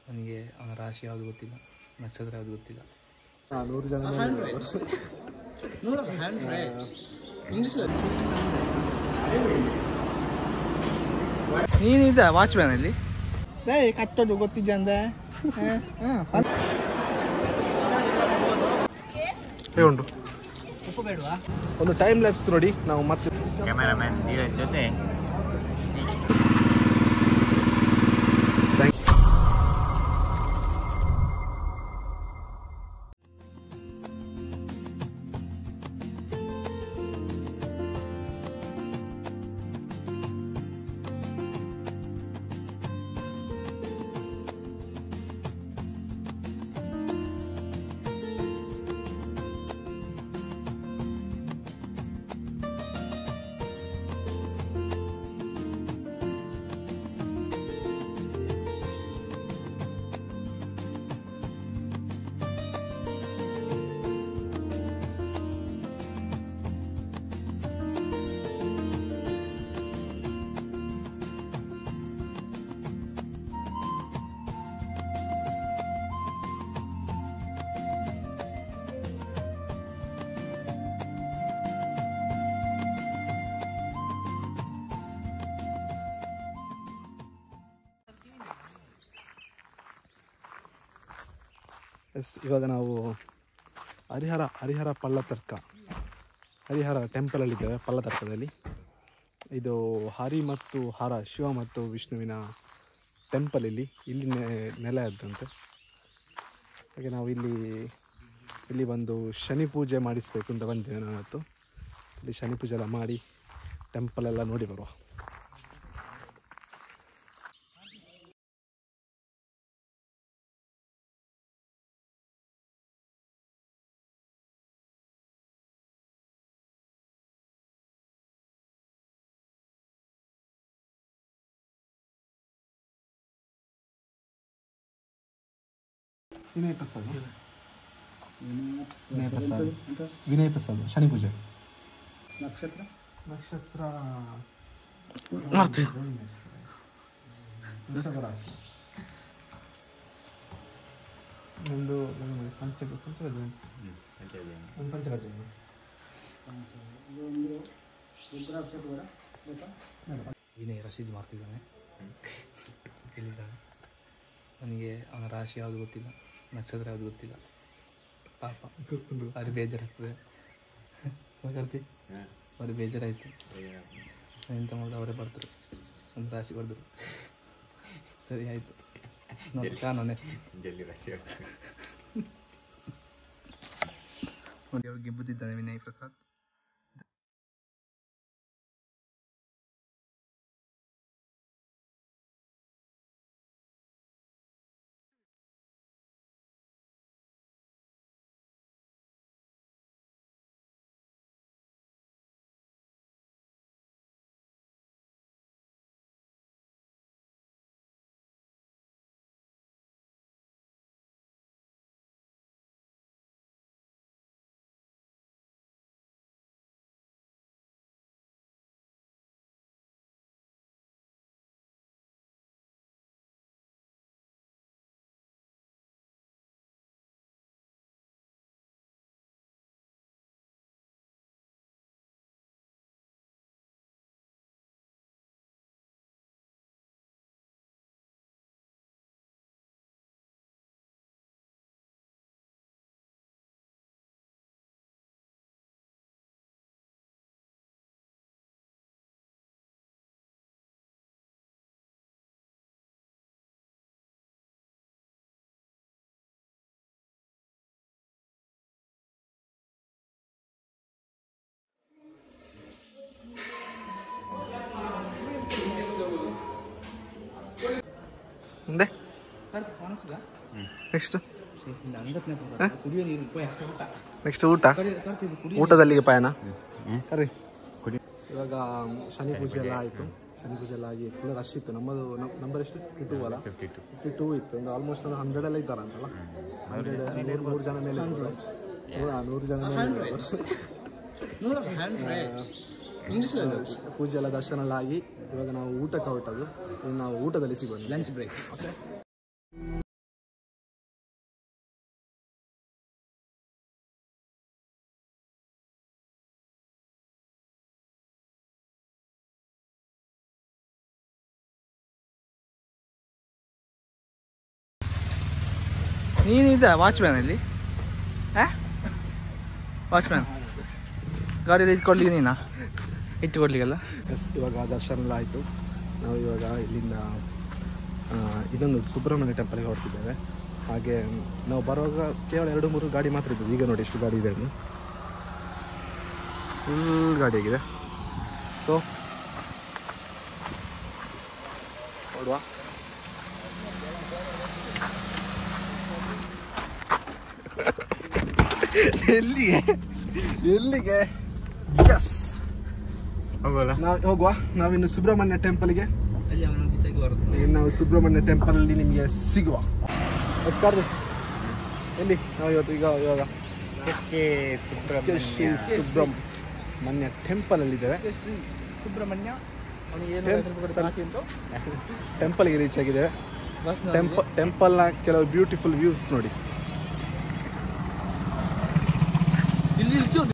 ನನಗೆ ಅವನ ರಾಶಿ ಯಾವುದು ಗೊತ್ತಿಲ್ಲ ನಕ್ಷತ್ರ ಯಾವುದು ಗೊತ್ತಿಲ್ಲ ನೂರು ಜನ ನೀನಿದ್ದ ವಾಚ್ಮ್ಯಾನ್ ಅಲ್ಲಿ ಕಟ್ಟೋದು ಗೊತ್ತಿದ್ದ ಉಂಟು ಉಪ್ಪು ಬೇಡವಾ ಒಂದು ಟೈಮ್ ಲ್ಯಾಬ್ಸ್ ನೋಡಿ ನಾವು ಮತ್ತೆ ಕ್ಯಾಮರಾಮನ್ ಧೀರಜ್ ಜೊತೆ ಎಸ್ ಇವಾಗ ನಾವು ಹರಿಹರ ಹರಿಹರ ಪಳ್ಳತರ್ಕ ಹರಿಹರ ಟೆಂಪಲಲ್ಲಿದ್ದೇವೆ ಪಳ್ಳತರ್ಕದಲ್ಲಿ ಇದು ಹರಿ ಮತ್ತು ಹರ ಶಿವ ಮತ್ತು ವಿಷ್ಣುವಿನ ಟೆಂಪಲ್ ಇಲ್ಲಿ ಇಲ್ಲಿ ನೆ- ನೆಲೆ ಆದಂತೆ ಹಾಗೆ ನಾವು ಇಲ್ಲಿ ಇಲ್ಲಿ ಬಂದು ಶನಿ ಪೂಜೆ ಮಾಡಿಸಬೇಕು ಅಂತ ಬಂದ್ದೇವೆ ನಾವು ಇವತ್ತು ಇಲ್ಲಿ ಶನಿ ಪೂಜೆ ಎಲ್ಲ ಮಾಡಿ ಟೆಂಪಲ್ ಎಲ್ಲ ನೋಡಿ ಬರುವ ವಿನಯ್ ಪ್ರಸಾದ್ ವಿನಯ್ ಪ್ರಸಾದ್ ವಿನಯ್ ಪ್ರಸಾದ್ ಶನಿ ಪೂಜೆ ನಕ್ಷತ್ರ ನಕ್ಷತ್ರ ಮಾಡ್ತೀವಿ ವೃಷಭ ರಾಶಿ ನಮ್ಮದು ಪಂಚ ಪಂಚಗಜ ಒಂದು ಪಂಚಗಜ ವಿನಯ್ ರಸೀದಿ ಮಾಡ್ತಿದ್ದಾನೆ ಎಲ್ಲಿದ್ದಾನೆ ನನಗೆ ಅವನ ರಾಶಿ ಯಾವುದು ಗೊತ್ತಿಲ್ಲ ನಕ್ಷತ್ರ ಯಾವುದು ಗೊತ್ತಿಲ್ಲ ಪಾಪ ಅವ್ರಿಗೆ ಬೇಜಾರಾಗ್ತದೆ ಮಾತಾಡ್ತಿ ಅವ್ರಿಗೆ ಬೇಜಾರಾಯಿತು ಎಂತ ಮಾಡೋದು ಅವರೇ ಬರ್ತಾರೆ ಒಂದು ರಾಶಿ ಬರ್ದರು ಸರಿ ಆಯಿತು ನೋಡಿ ಕಾಣೋ ನೆಕ್ಸ್ಟ್ ಜಲ್ದಿ ರಾಶಿ ನೋಡಿ ಅವ್ರಿಗೆ ಬುದ್ಧಿದ್ದಾನೆ ವಿನಯ್ ಪ್ರಸಾದ್ ಮುಂದೆ ನೆಕ್ಸ್ಟ್ ಕುಡಿಯೋ ನೀರು ಉಪಾಯ ಅಷ್ಟೇ ಊಟ ನೆಕ್ಸ್ಟ್ ಊಟ ಊಟದಲ್ಲಿಗೆ ಪಯಣ ಕರಿ ಇವಾಗ ಶನಿ ಪೂಜೆ ಎಲ್ಲ ಆಯಿತು ಶನಿ ಪೂಜೆ ಎಲ್ಲ ಆಗಿ ಫುಲ್ ರಶ್ ಇತ್ತು ನಮ್ಮದು ನಂಬರ್ ಎಷ್ಟು ಫಿಫ್ಟಿ ಟೂ ಅಲ್ಲ ಫಿಫ್ಟಿ ಟೂ ಇತ್ತು ಒಂದು ಆಲ್ಮೋಸ್ಟ್ ಒಂದು ಹಂಡ್ರೆಡ್ ಎಲ್ಲ ಇದ್ದಾರಂತಲ್ಲ ಹಂಡ್ರೆಡ್ ನೂರು ನೂರು ಜನ ಮೇಲೆ ಇದ್ರು. ನೂರ ನೂರು ಜನ ಮೇಲೆ ಇದ್ರು. ಆ, ಪೂಜೆ ಎಲ್ಲ ದರ್ಶನ ಎಲ್ಲ ಆಗಿ ಇವಾಗ ನಾವು ಊಟಕ್ಕೆ ಹೊರಟದ್ದು ಇನ್ನು ನಾವು ಊಟದಲ್ಲಿ ಸಿಗೋಣ ಲಂಚ್ ಬ್ರೇಕ್ ನೀನಿದ್ದ ವಾಚ್ಮ್ಯಾನ್ ಇಲ್ಲಿ ವಾಚ್ಮ್ಯಾನ್ ಗಾಡಿಯಲ್ಲಿ ಇಟ್ಕೊಡ್ಲಿಕ್ಕೆ ನೀನಾ ಇಟ್ಟುಕೊಡ್ಲಿಕ್ಕೆಲ್ಲ ಎಸ್ ಇವಾಗ ದರ್ಶನ ಎಲ್ಲ ಆಯಿತು ನಾವು ಇವಾಗ ಇಲ್ಲಿಂದ ಆ, ಇನ್ನೊಂದು ಸುಬ್ರಹ್ಮಣ್ಯ ಟೆಂಪಲ್ಗೆ ಹೊರಟಿದ್ದೇವೆ ಹಾಗೆ ನಾವು ಬರುವಾಗ ಕೇವಲ ಎರಡು ಮೂರು ಗಾಡಿ ಮಾತ್ರ ಇದ್ದದ್ದು ಈಗ ನೋಡಿ ಎಷ್ಟು ಗಾಡಿ ಇದೆ ಅಲ್ಲಿ ಫುಲ್ ಗಾಡಿ ಆಗಿದೆ ಸೊ ನೋಡುವ ಎಲ್ಲಿಗೆ ಎಲ್ಲಿಗೆ ಎಸ್ ಹೋಗೋಲ್ಲ ನಾವು ಹೋಗುವ ನಾವಿನ್ನು ಸುಬ್ರಹ್ಮಣ್ಯ ಟೆಂಪಲ್ಗೆ ಅಲ್ಲಿ ಅವನು ಬಿಸಾಕಿ ಬರುತ್ತೆ ಇನ್ನು ನಾವು ಸುಬ್ರಹ್ಮಣ್ಯ ಟೆಂಪಲಲ್ಲಿ ನಿಮಗೆ ಸಿಗುವ ನಮಸ್ಕಾರ ಎಲ್ಲಿ ನಾವು ಇವತ್ತು ಈಗ ಇವಾಗ ಕೆಕ್ಕೆ ಶ್ರೀ ಸುಬ್ರಹ್ಮಣ್ಯ ಟೆಂಪಲಲ್ಲಿದ್ದೇವೆ ಸುಬ್ರಹ್ಮಣ್ಯ ಅವನಿಗೆ ಏನು ಟೆಂಪ್- ಐದು ರೂಪಾಯಿ ಕೊಟ್ಟು ಬಾಕಿ ಉಂಟು ಟೆಂಪಲ್ಗೆ ರೀಚ್ ಆಗಿದ್ದೇವೆ ಬಸ್ ಟೆಂಪ ಟೆಂಪಲ್ನ ಕೆಲವು ಬ್ಯೂಟಿಫುಲ್ ವ್ಯೂಸ್ ನೋಡಿ ಇಲ್ಲಿ ಇಳಿಸಿ ಹೋದ್ರು.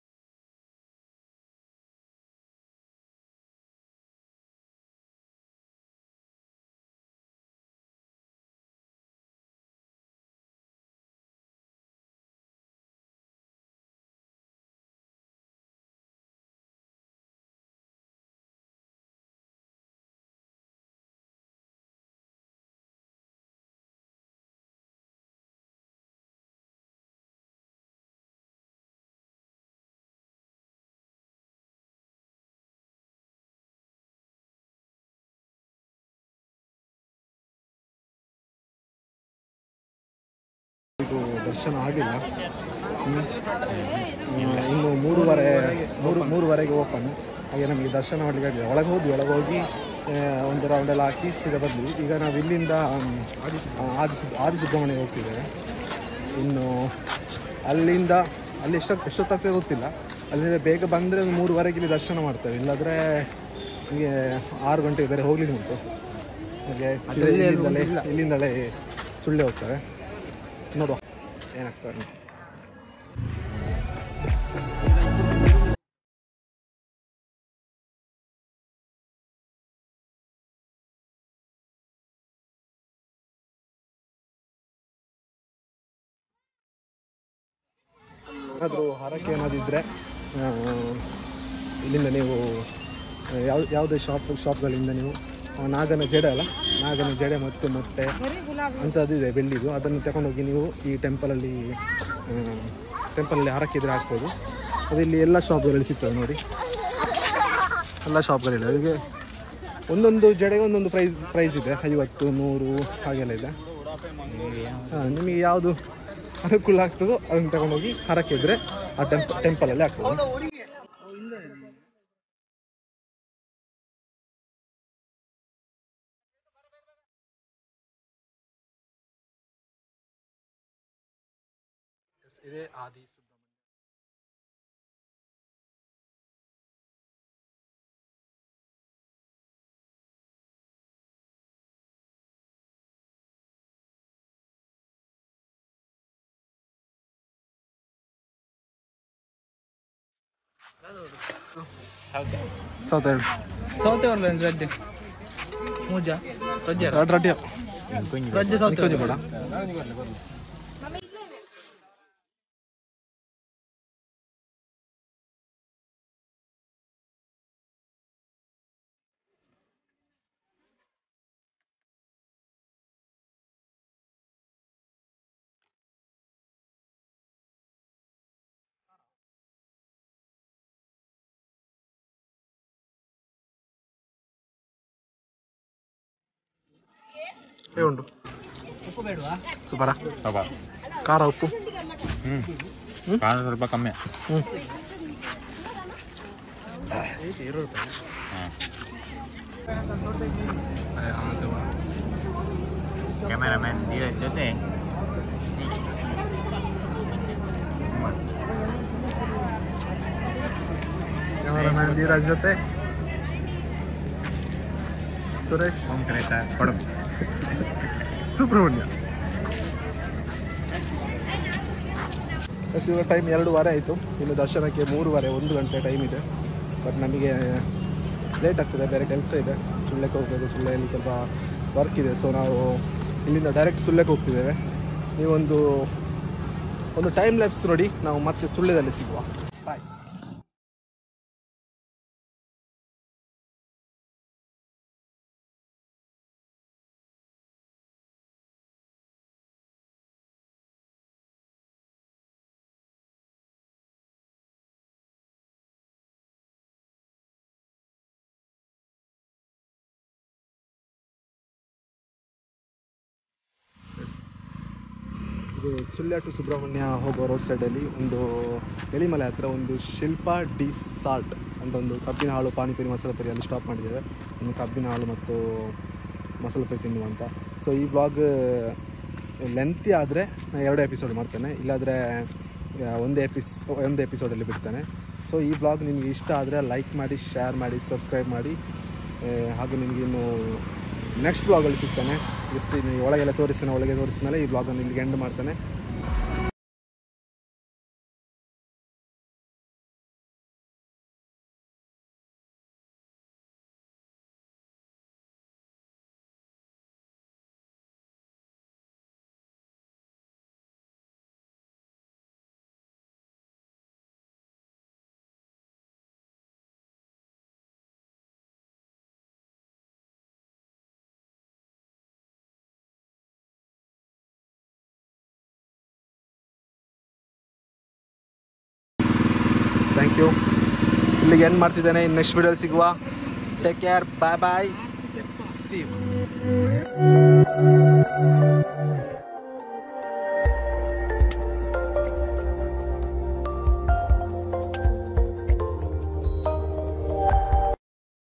ಇದು ದರ್ಶನ ಆಗಿಲ್ಲ ಹ್ಮ್. ಆ, ಇನ್ನು ಮೂರುವರೆ ಮೂರು ಮೂರುವರೆಗೆ ಓಪನ್ ಹಾಗೆ ನಮಗೆ ದರ್ಶನ ಮಾಡಲಿಕ್ಕೆ ಆಗಿಲ್ಲ ಒಳಗೆ ಹೋದ್ವಿ ಒಳಗೆ ಹೋಗಿ ಆ, ಒಂದು ರೌಂಡ್ ಎಲ್ಲ ಹಾಕಿ ಸೀದಾ ಬಂದ್ವಿ ಈಗ ನಾವು ಇಲ್ಲಿಂದ ಆಮ್, ಆ, ಆದಿ ಸುಬ್ ಆದಿ ಸುಬ್ರಹ್ಮಣ್ಯ ಹೋಗ್ತಿದ್ದೇವೆ ಇನ್ನು ಅಲ್ಲಿಂದ ಅಲ್ಲಿ ಎಷ್ಟೊತ್ತು ಎಷ್ಟೊತ್ತಾಗ್ತದೆ ಗೊತ್ತಿಲ್ಲ ಅಲ್ಲಿಂದ ಬೇಗ ಬಂದರೆ ಒಂದು ಮೂರುವರೆಗೆ ಇಲ್ಲಿ ದರ್ಶನ ಮಾಡ್ತೇವೆ ಇಲ್ಲಾಂದರೆ ನಿಮಗೆ ಆರು ಗಂಟೆಗೆ ಬೇರೆ ಹೋಗ್ಲಿಕ್ಕೆ ಉಂಟು ಹಾಗೆ ಸೀದಾ ಇಲ್ಲಿಂದಲೇ ಇಲ್ಲಿಂದಲೇ ಸುಳ್ಳೆ ಹೋಗ್ತೇವೆ ನೋಡುವ ಏನಾಗ್ತದೆ ಅಂತ. ಏನಾದರೂ ಹರಕೆ ಏನಾದಿದ್ದರೆ ಇಲ್ಲಿಂದ ನೀವು ಯಾವ ಯಾವುದೇ ಶಾಪ್ ಶಾಪ್ಗಳಿಂದ ನೀವು ಆ, ನಾಗನ ಜಡೆ ಅಲ್ಲ ನಾಗನ ಜಡೆ ಮತ್ತು ಮೊಟ್ಟೆ ಅಂಥದ್ದಿದೆ ಬೆಳ್ಳಿದು ಅದನ್ನು ತಗೊಂಡೋಗಿ ನೀವು ಈ ಟೆಂಪಲಲ್ಲಿ ಟೆಂಪಲಲ್ಲಿ ಹರಕಿದ್ರೆ ಹಾಕ್ಬೋದು ಅದು ಇಲ್ಲಿ ಎಲ್ಲ ಶಾಪ್ಗಳಲ್ಲಿ ಸಿಗ್ತದೆ ನೋಡಿ ಎಲ್ಲ ಶಾಪ್ಗಳಿಲ್ಲ ಅದಕ್ಕೆ ಒಂದೊಂದು ಜಡೆಗೆ ಒಂದೊಂದು ಪ್ರೈಸ್ ಪ್ರೈಸ್ ಇದೆ ಐವತ್ತು ನೂರು ಹಾಗೆಲ್ಲ ಇದೆ ಹಾಂ ನಿಮಗೆ ಯಾವುದು ಅನುಕೂಲ ಆಗ್ತದೋ ಅದನ್ನು ತಗೊಂಡೋಗಿ ಹರಕಿದ್ರೆ ಆ ಟೆಂಪ್ ಟೆಂಪಲಲ್ಲಿ ಹಾಕ್ಬೋದು ಇದೇ ಆದಿ ಸುಬ್ರಹ್ಮಣ್ಯ ಸೌತೆ ಸೌತೆ ಬರಲ್ಲ ರಡ್ಡೆ ಮೂಜ ರಜ್ಜೆ ಎರಡು ರಡ್ಡಿ ರಜ್ಜೆ ಸೌತೆ ನಿಕ್ಕೋಜಿ ಬೇಡ ಏ ಉಂಟು ಉಪ್ಪು ಬೇಡವಾ ಸೂಪರ ಸ್ವಲ್ಪ ಖಾರ ಉಪ್ಪು ಹ್ಞೂ ಖಾರ ಸ್ವಲ್ಪ ಕಮ್ಮಿ ಹ್ಞೂ ಕ್ಯಾಮೆರಾಮ್ಯಾನ್ ಧೀರಜ್ ಜೊತೆ ಕ್ಯಾಮರಾಮ್ಯಾನ್ ಧೀರಾಜ್ ಜೊತೆ ಸುರೇಶ್ ಹೋಮ್ ಕ್ರೇತ ಕೊಡಗು ಸುಬ್ರಹ್ಮಣ್ಯ ಎಸ್ ಇವಾಗ ಟೈಮ್ ಎರಡೂವರೆ ಆಯಿತು ಇನ್ನು ದರ್ಶನಕ್ಕೆ ಮೂರುವರೆ ಒಂದು ಗಂಟೆ ಟೈಮ್ ಇದೆ ಬಟ್ ನಮಗೆ ಲೇಟ್ ಆಗ್ತದೆ ಬೇರೆ ಕೆಲಸ ಇದೆ ಸುಳ್ಳೆಗೆ ಹೋಗಬೇಕು ಸುಳ್ಳೆಯಲ್ಲಿ ಸ್ವಲ್ಪ ವರ್ಕ್ ಇದೆ ಸೊ ನಾವು ಇಲ್ಲಿಂದ ಡೈರೆಕ್ಟ್ ಸುಳ್ಳೆಗೆ ಹೋಗ್ತಿದ್ದೇವೆ ನೀವೊಂದು ಒಂದು ಟೈಮ್ ಲ್ಯಾಪ್ಸ್ ನೋಡಿ ನಾವು ಮತ್ತೆ ಸುಳ್ಳ್ಯದಲ್ಲಿ ಸಿಗುವ ಬಾಯ್ ಇದು ಸುಳ್ಯ ಟು ಸುಬ್ರಹ್ಮಣ್ಯ ಹೋಗೋ ರೋಡ್ ಸೈಡಲ್ಲಿ ಒಂದು ಎಳಿಮಲೆ ಹತ್ರ ಒಂದು ಶಿಲ್ಪ ಡಿ ಸಾಲ್ಟ್ ಅಂತ ಒಂದು ಕಬ್ಬಿನ ಹಾಳು ಪಾನಿಪುರಿ ಮಸಾಲೆ ಪುರಿ ಅಲ್ಲಿ ಸ್ಟಾಪ್ ಮಾಡಿದ್ದೇವೆ ಒಂದು ಕಬ್ಬಿನ ಹಾಳು ಮತ್ತು ಮಸಾಲೆ ಪುರಿ ತಿನ್ನುವಂತ ಸೊ ಈ ವ್ಲಾಗ್ ಲೆಂತಿ ಆದರೆ ನಾನು ಎರಡು ಎಪಿಸೋಡ್ ಮಾಡ್ತೇನೆ ಇಲ್ಲಾಂದರೆ ಒಂದೇ ಎಪಿಸ್ ಒಂದೇ ಎಪಿಸೋಡಲ್ಲಿ ಬಿಡ್ತೇನೆ ಸೊ ಈ ಬ್ಲಾಗ್ ನಿಮಗೆ ಇಷ್ಟ ಆದರೆ ಲೈಕ್ ಮಾಡಿ ಶೇರ್ ಮಾಡಿ ಸಬ್ಸ್ಕ್ರೈಬ್ ಮಾಡಿ ಆ, ಹಾಗೂ ನಿಮಗೆ ಇನ್ನು ನೆಕ್ಸ್ಟ್ ಬ್ಲಾಗಲ್ಲಿ ಸಿಗ್ತಾನೆ ಜಸ್ಟ್ ನೀವು ಒಳಗೆಲ್ಲ ತೋರಿಸ್ತಾನೆ ಒಳಗೆ ತೋರಿಸಿದ ಮೇಲೆ ಈ ಬ್ಲಾಗನ್ನು ಇಲ್ಲಿಗೆ ಎಂಡ್ ಮಾಡ್ತಾನೆ ಥ್ಯಾಂಕ್ ಯು ಇಲ್ಲಿಗೆ ಎಂಡ್ ಮಾಡ್ತಿದ್ದೇನೆ ನೆಕ್ಸ್ಟ್ ವಿಡಿಯೋಲಿ ಸಿಗುವ take care bye bye see you